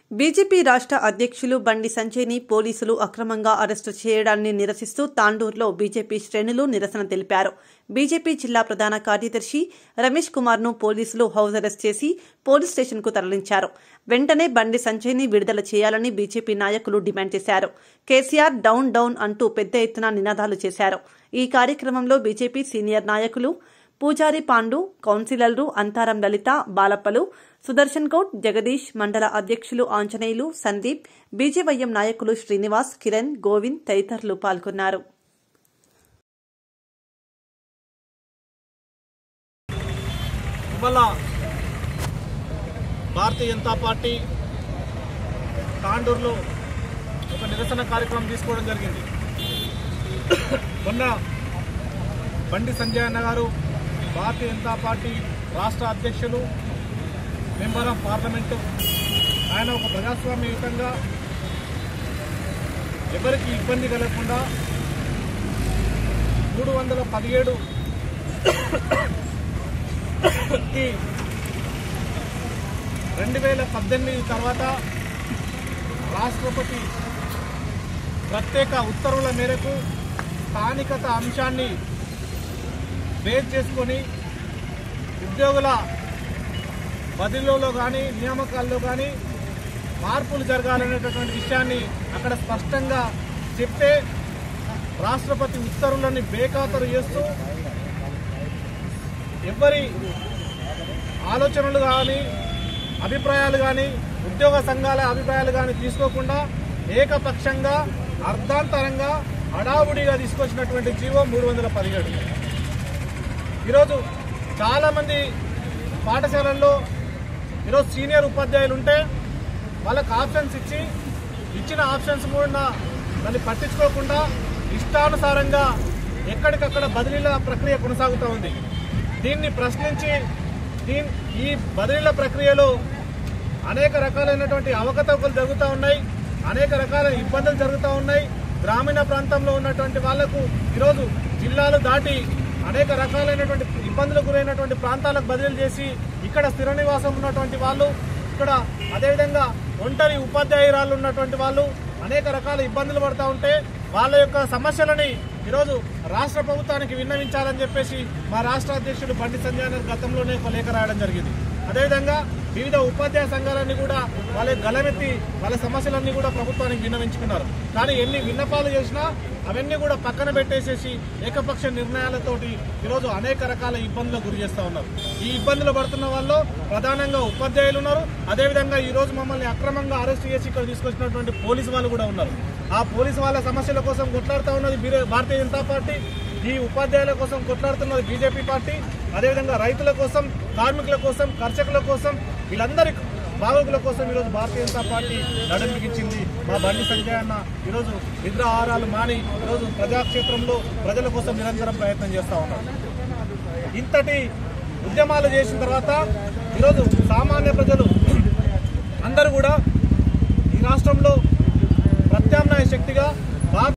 BJP రాష్ట్ర అధ్యక్షులు బండి సంజయ్ని పోలీసులు అక్రమంగా అరెస్టు చేయడాన్ని నిరసిస్తూ తాండూరులో బీజేపీ శ్రేణులు నిరసన తెలిపారు బీజేపీ జిల్లా ప్రధాన కార్యదర్శి రమేష్ కుమార్ను పోలీసులు హౌస్ అరెస్ట్ చేసి పోలీస్ స్టేషన్కు తరలించారు వెంటనే బండి సంజయ్ని విడుదల చేయాలని బీజేపీ నాయకులు డిమాండ్ చేశారు కేసీఆర్ డౌన్ డౌన్ అంటూ పెద్ద ఎత్తున నినాదాలు చేశారు ఈ కార్యక్రమంలో బీజేపీ సీనియర్ నాయకులు పూజారి పాండు కౌన్సిలర్లు అంతారం లలిత బాలప్పలు సుదర్శన్ గౌడ్ జగదీష్ మండల అధ్యక్షులు ఆంజనేయులు సందీప్ బీజేవైఎం నాయకులు శ్రీనివాస్ కిరణ్ గోవింద్ తదితరులు పాల్గొన్నారు ఇవాళ భారతీయ జనతా పార్టీ తాండూరులో ఒక నిరసన కార్యక్రమం తీసుకోవడం జరిగింది మొన్న బండి సంజయ్ అన్న గారు భారతీయ జనతా పార్టీ రాష్ట్ర అధ్యక్షులు మెంబర్ ఆఫ్ పార్లమెంటు ఆయన ఒక ప్రజాస్వామ్యయుతంగా ఎవరికి ఇబ్బంది కలగకుండా మూడు వందల పదిహేడు ఈ రెండు వేల పద్దెనిమిది తర్వాత రాష్ట్రపతి ప్రత్యేక ఉత్తర్వుల మేరకు స్థానికత అంశాన్ని బేస్ చేసుకొని ఉద్యోగుల బదిలీలో కానీ నియామకాల్లో కానీ మార్పులు జరగాలనేటటువంటి విషయాన్ని అక్కడ స్పష్టంగా చెప్తే రాష్ట్రపతి ఉత్తర్వులని బేఖాతరు చేస్తూ ఎవరి ఆలోచనలు కానీ అభిప్రాయాలు కానీ ఉద్యోగ సంఘాల అభిప్రాయాలు కానీ తీసుకోకుండా ఏకపక్షంగా అర్ధాంతరంగా హడావుడిగా తీసుకొచ్చినటువంటి జీవో మూడు వందల పదిహేడు ఈరోజు చాలామంది పాఠశాలల్లో ఈరోజు సీనియర్ ఉపాధ్యాయులు ఉంటే వాళ్ళకి ఆప్షన్స్ ఇచ్చి ఇచ్చిన ఆప్షన్స్ కూడా దాన్ని పట్టించుకోకుండా ఇష్టానుసారంగా ఎక్కడికక్కడ బదిలీల ప్రక్రియ కొనసాగుతూ ఉంది దీన్ని ప్రశ్నించి దీని ఈ బదిలీల ప్రక్రియలో అనేక రకాలైనటువంటి అవకతవకలు జరుగుతూ ఉన్నాయి అనేక రకాల ఇబ్బందులు జరుగుతూ ఉన్నాయి గ్రామీణ ప్రాంతంలో ఉన్నటువంటి వాళ్లకు ఈరోజు జిల్లాలు దాటి అనేక రకాలైనటువంటి ఇబ్బందులకు గురైనటువంటి ప్రాంతాలకు బదిలీలు చేసి ఇక్కడ స్థిర నివాసం ఉన్నటువంటి వాళ్ళు ఇక్కడ అదేవిధంగా ఒంటరి ఉపాధ్యాయురాలు ఉన్నటువంటి వాళ్ళు అనేక రకాల ఇబ్బందులు పడతా ఉంటే వాళ్ళ యొక్క సమస్యలని ఈరోజు రాష్ట్ర ప్రభుత్వానికి విన్నవించాలని చెప్పేసి మా రాష్ట్ర అధ్యక్షుడు బండి సంజయ్ గారు గతంలోనే ఒక లేఖ రాయడం జరిగింది అదేవిధంగా వివిధ ఉపాధ్యాయ సంఘాలన్నీ కూడా వాళ్ళ గలమెత్తి వాళ్ళ సమస్యలన్నీ కూడా ప్రభుత్వానికి విన్నవించుకున్నారు కానీ ఎన్ని విన్నపాలు చేసినా అవన్నీ కూడా పక్కన పెట్టేసేసి ఏకపక్ష నిర్ణయాలతోటి ఈరోజు అనేక రకాల ఇబ్బందులకు గురి చేస్తా ఉన్నారు ఈ ఇబ్బందులు పడుతున్న వాళ్ళు ప్రధానంగా ఉపాధ్యాయులు ఉన్నారు అదేవిధంగా ఈ రోజు మమ్మల్ని అక్రమంగా అరెస్ట్ చేసి ఇక్కడ తీసుకొచ్చినటువంటి పోలీసు వాళ్ళు కూడా ఉన్నారు ఆ పోలీసు వాళ్ళ సమస్యల కోసం కొట్లాడుతూ ఉన్నది బీరే- భారతీయ జనతా పార్టీ ఈ ఉపాధ్యాయుల కోసం కొట్లాడుతున్నది బీజేపీ పార్టీ అదేవిధంగా రైతుల కోసం కార్మికుల కోసం కర్షకుల కోసం వీళ్ళందరి బాగోగుల కోసం ఈరోజు భారతీయ జనతా పార్టీ నడుంబిగించింది మా బండి సంజయ్ అన్న ఈరోజు నిద్రాహారాలు మాని ఈరోజు ప్రజాక్షేత్రంలో ప్రజల కోసం నిరంతరం ప్రయత్నం చేస్తా ఉన్నారు ఇంతటి ఉద్యమాలు చేసిన తర్వాత ఈరోజు సామాన్య ప్రజలు అందరూ కూడా ఈ రాష్ట్రంలో ప్రత్యామ్నాయ శక్తిగా